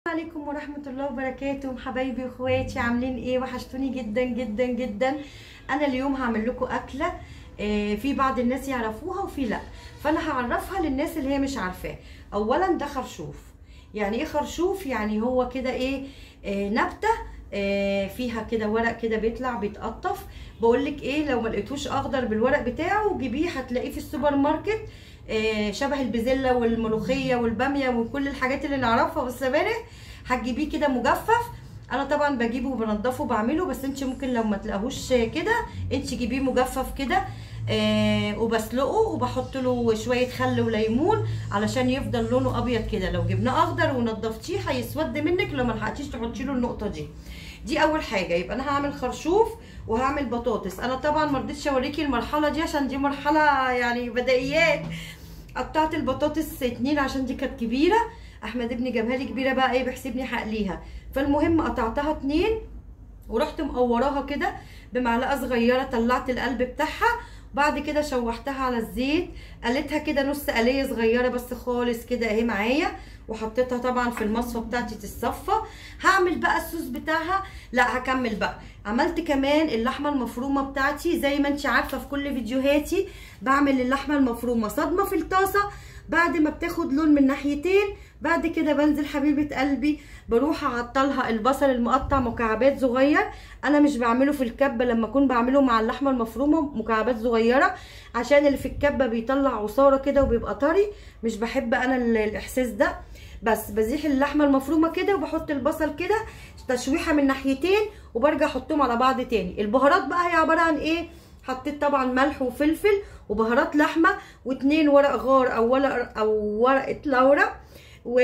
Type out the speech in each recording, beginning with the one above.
عليكم ورحمة الله وبركاته حبايبي واخواتي عاملين ايه وحشتوني جدا جدا جدا انا اليوم هعمل لكم اكلة آه، في بعض الناس يعرفوها وفي لا فانا هعرفها للناس اللي هي مش عارفاه اولا ده خرشوف يعني ايه خرشوف يعني هو كده ايه آه، نبتة آه، فيها كده ورق كده بيطلع بيتقطف بقول لك ايه لو ما لقيتوش اخضر بالورق بتاعه جيبيه هتلاقيه في السوبر ماركت آه، شبه البزله والملوخيه والباميه وكل الحاجات اللي نعرفها والسبانخ هتجيبيه كده مجفف انا طبعا بجيبه وبنضفه وبعمله بس انت ممكن لو ما تلاقوهوش كده انت جيبيه مجفف كده آه وبسلقه وبحط له شويه خل وليمون علشان يفضل لونه ابيض كده لو جبناه اخضر ونضفتيه هيسود منك لو ما لحقتيش تحطي له النقطه دي دي اول حاجه يبقى انا هعمل خرشوف وهعمل بطاطس انا طبعا ما رضيتش اوريكي المرحله دي عشان دي مرحله يعني بدائيات قطعت البطاطس اتنين عشان دي كانت كبيره احمد ابني جابها لي كبيره بقى ايه بحسبني هقليها فالمهم قطعتها اتنين ورحت مقوراها كده بمعلقه صغيره طلعت القلب بتاعها بعد كده شوحتها على الزيت قليتها كده نص قليه صغيره بس خالص كده اهي معايا وحطيتها طبعا في المصفى بتاعتي تتصفى هعمل بقى الصوص بتاعها لا هكمل بقى عملت كمان اللحمه المفرومه بتاعتي زي ما انت عارفه في كل فيديوهاتي بعمل اللحمه المفرومه صدمه في الطاسه بعد ما بتاخد لون من ناحيتين بعد كده بنزل حبيبه قلبي بروح اعطلها البصل المقطع مكعبات صغير انا مش بعمله في الكبه لما اكون بعمله مع اللحمه المفرومه مكعبات صغيره عشان اللي في الكبه بيطلع عصاره كده وبيبقى طري مش بحب انا الاحساس ده بس بزيح اللحمه المفرومه كده وبحط البصل كده تشويحه من ناحيتين وبرجع احطهم على بعض تاني البهارات بقى هي عباره عن ايه حطيت طبعا ملح وفلفل وبهارات لحمه واتنين ورق غار او ورق او ورقه لورا و...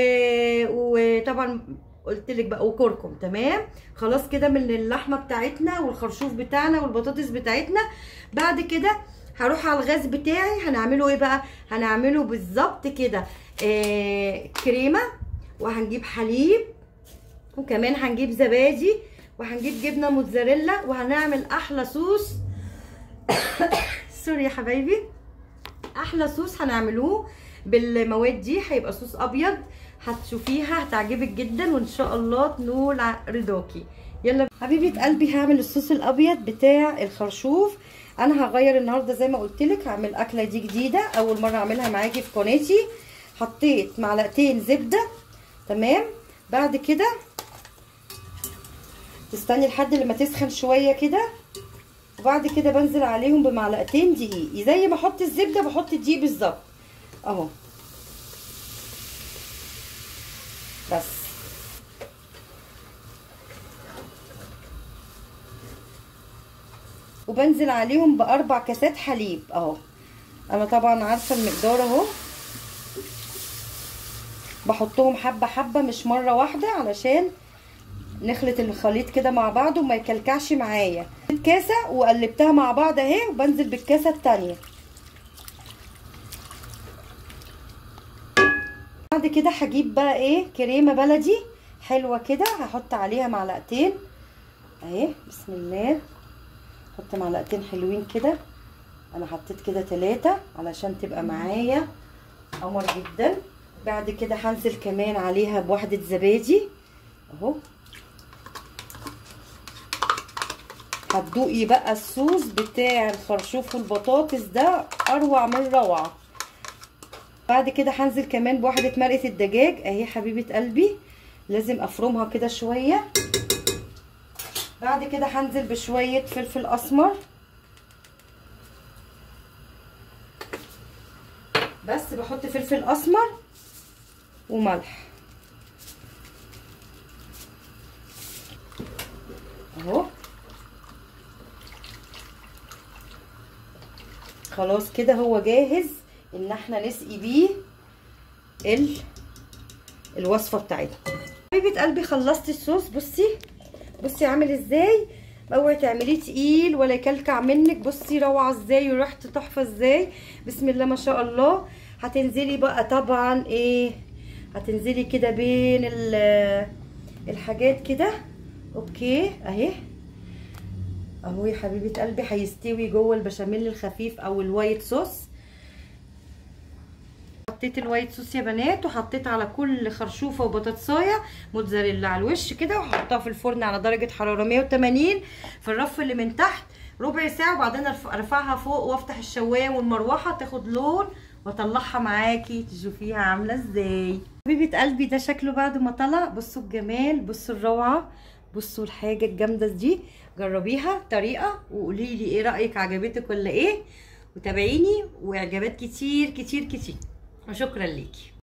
وطبعا قلت لك بقى وكركم تمام خلاص كده من اللحمه بتاعتنا والخرشوف بتاعنا والبطاطس بتاعتنا بعد كده هروح على الغاز بتاعي هنعمله ايه بقى هنعمله بالظبط كده آه كريمه وهنجيب حليب وكمان هنجيب زبادي وهنجيب جبنه موتزاريلا وهنعمل احلى صوص سوري يا حبايبي احلى صوص هنعملوه بالمواد دي هيبقى صوص ابيض هتشوفيها هتعجبك جدا وان شاء الله تنول رضاكي يلا حبيبه قلبي هعمل الصوص الابيض بتاع الخرشوف انا هغير النهارده زي ما قلت لك هعمل اكله دي جديده اول مره اعملها معاكي في قناتي حطيت معلقتين زبده تمام بعد كده تستني لحد لما تسخن شويه كده وبعد كده بنزل عليهم بمعلقتين دقيق زي ما احط الزبده بحط الدقيق بالظبط اهو بس وبنزل عليهم باربع كاسات حليب اهو انا طبعا عارفه المقدار اهو بحطهم حبه حبه مش مره واحده علشان نخلط الخليط كده مع بعض وما يكلكعش معايا كاسه وقلبتها مع بعض اهي وبنزل بالكاسه التانيه بعد كده هجيب بقى ايه كريمه بلدي حلوه كده هحط عليها معلقتين اهي بسم الله احط معلقتين حلوين كده انا حطيت كده ثلاثة علشان تبقى معايا قمر جدا بعد كده هنزل كمان عليها بواحدة زبادي اهو هتدوقي بقى الصوص بتاع الخرشوف والبطاطس ده اروع من روعه بعد كده هنزل كمان بواحده مرقه الدجاج اهي حبيبه قلبي لازم افرمها كده شويه بعد كده هنزل بشويه فلفل اسمر بس بحط فلفل اسمر وملح اهو خلاص كده هو جاهز ان احنا نسقي بيه ال الوصفه بتاعتنا حبيبه قلبي خلصت الصوص بصي بصي عامل ازاي اوعي تعمليه تقيل ولا يكلكع منك بصي روعه ازاي وريحته تحفه ازاي بسم الله ما شاء الله هتنزلي بقى طبعا ايه هتنزلي كده بين الحاجات كده اوكي اهي اهو يا حبيبه قلبي هيستوي جوه البشاميل الخفيف او الوايت صوص حطيت الوايت صوص يا بنات وحطيت على كل خرشوفه وبطاطسايه موتزاريلا على الوش كده وهحطها في الفرن على درجه حراره 180 في الرف اللي من تحت ربع ساعه وبعدين أرف- ارفعها فوق وافتح الشوايه والمروحه تاخد لون واطلعها معاكي تشوفيها عامله ازاي حبيبه قلبي ده شكله بعد ما طلع بصوا الجمال بصوا الروعه بصوا الحاجه الجامده دي جربيها طريقه وقولي لي ايه رايك عجبتك ولا ايه وتابعيني واعجابات كتير كتير كتير وشكرا ليكي